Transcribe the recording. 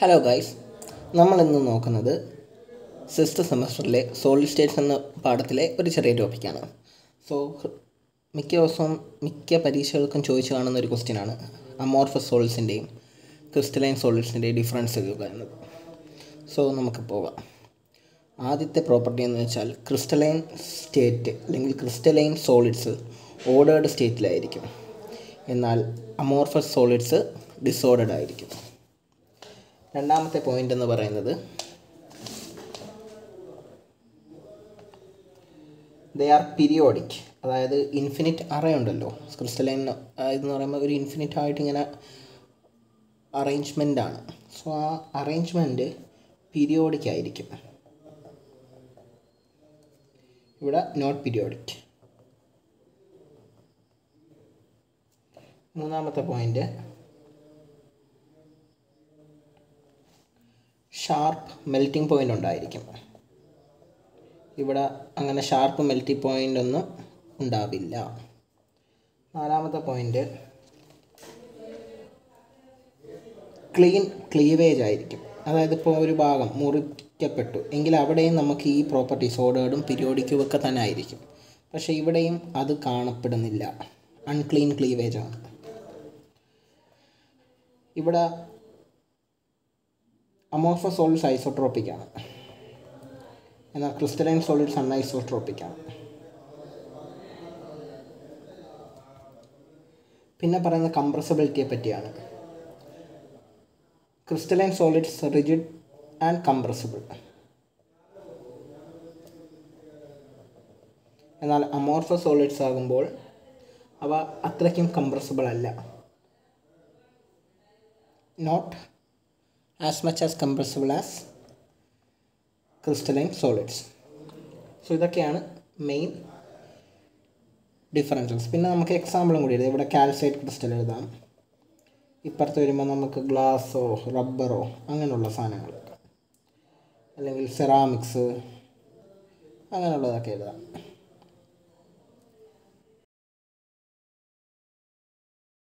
hello guys നമ്മൾ ഇന്ന് നോക്കുന്നത് സിക്സ്ത് സെമസ്റ്ററിലെ സോളിഡ് സ്റ്റേറ്റ്സ് എന്ന പാഠത്തിലെ ഒരു ചെറിയ ടോപ്പിക്കാണ് സോ മിക്ക ദിവസവും മിക്ക പരീക്ഷകൾക്കും ചോദിച്ചു കാണുന്ന ഒരു ക്വസ്റ്റ്യനാണ് അമോർഫസ് സോളിഡ്സിൻ്റെയും ക്രിസ്റ്റലൈൻ സോളിഡ്സിൻ്റെയും ഡിഫറൻസ് എഴുതുക എന്നത് സോ നമുക്ക് പോകാം ആദ്യത്തെ പ്രോപ്പർട്ടി എന്ന് വെച്ചാൽ ക്രിസ്റ്റലൈൻ സ്റ്റേറ്റ് അല്ലെങ്കിൽ ക്രിസ്റ്റലൈൻ സോളിഡ്സ് ഓർഡേർഡ് സ്റ്റേറ്റിലായിരിക്കും എന്നാൽ അമോർഫസ് സോളിഡ്സ് ഡിസോർഡഡ് ആയിരിക്കും രണ്ടാമത്തെ പോയിന്റ് എന്ന് പറയുന്നത് ദേ ആർ പീരിയോഡിക് അതായത് ഇൻഫിനിറ്റ് അറേ ഉണ്ടല്ലോ ക്രിസ്റ്റലൈൻ ഇതെന്ന് പറയുമ്പോൾ ഒരു ഇൻഫിനിറ്റ് ആയിട്ട് ഇങ്ങനെ അറേഞ്ച്മെൻ്റ് ആണ് സോ ആ അറേഞ്ച്മെൻറ്റ് പീരിയോഡിക് ആയിരിക്കും ഇവിടെ നോട്ട് പീരിയോഡിക് മൂന്നാമത്തെ പോയിന്റ് ഷാർപ്പ് മെൽറ്റിംഗ് പോയിൻ്റ് ഉണ്ടായിരിക്കും ഇവിടെ അങ്ങനെ ഷാർപ്പ് മെൽറ്റിംഗ് പോയിൻ്റ് ഒന്നും ഉണ്ടാവില്ല നാലാമത്തെ പോയിന്റ് ക്ലീൻ ക്ലീവേജ് ആയിരിക്കും അതായത് ഇപ്പോൾ ഒരു ഭാഗം മുറിക്കപ്പെട്ടു എങ്കിൽ അവിടെയും നമുക്ക് ഈ പ്രോപ്പർട്ടീസ് ഓർഡേർഡും പീരിയോഡിക്കും ഒക്കെ തന്നെ ആയിരിക്കും പക്ഷേ ഇവിടെയും അത് കാണപ്പെടുന്നില്ല അൺക്ലീൻ ക്ലീവേജ് ആണ് ഇവിടെ അമോർഫസ് സോളിഡ്സ് ഐസോട്രോപ്പിക് ആണ് എന്നാൽ ക്രിസ്റ്റലൈൻ സോളിഡ്സ് അൺഐസോട്രോപ്പിക് ആണ് പിന്നെ പറയുന്ന കംപ്രസബിലിറ്റിയെ പറ്റിയാണ് crystalline solids rigid and compressible എന്നാൽ അമോർഫസ് സോളിഡ്സ് ആകുമ്പോൾ അവ അത്രയ്ക്കും കംപ്രസിബിൾ അല്ല not as much as compressible as crystalline solids so ഇതൊക്കെയാണ് മെയിൻ ഡിഫറൻസസ് പിന്നെ നമുക്ക് എക്സാമ്പിളും കൂടി എഴുതാം ഇവിടെ കാൽസൈറ്റ് ക്രിസ്റ്റൽ എഴുതാം ഇപ്പുറത്ത് വരുമ്പോൾ നമുക്ക് ഗ്ലാസ്സോ റബ്ബറോ അങ്ങനെയുള്ള സാധനങ്ങളൊക്കെ അല്ലെങ്കിൽ സെറാമിക്സ് അങ്ങനെയുള്ളതൊക്കെ എഴുതാം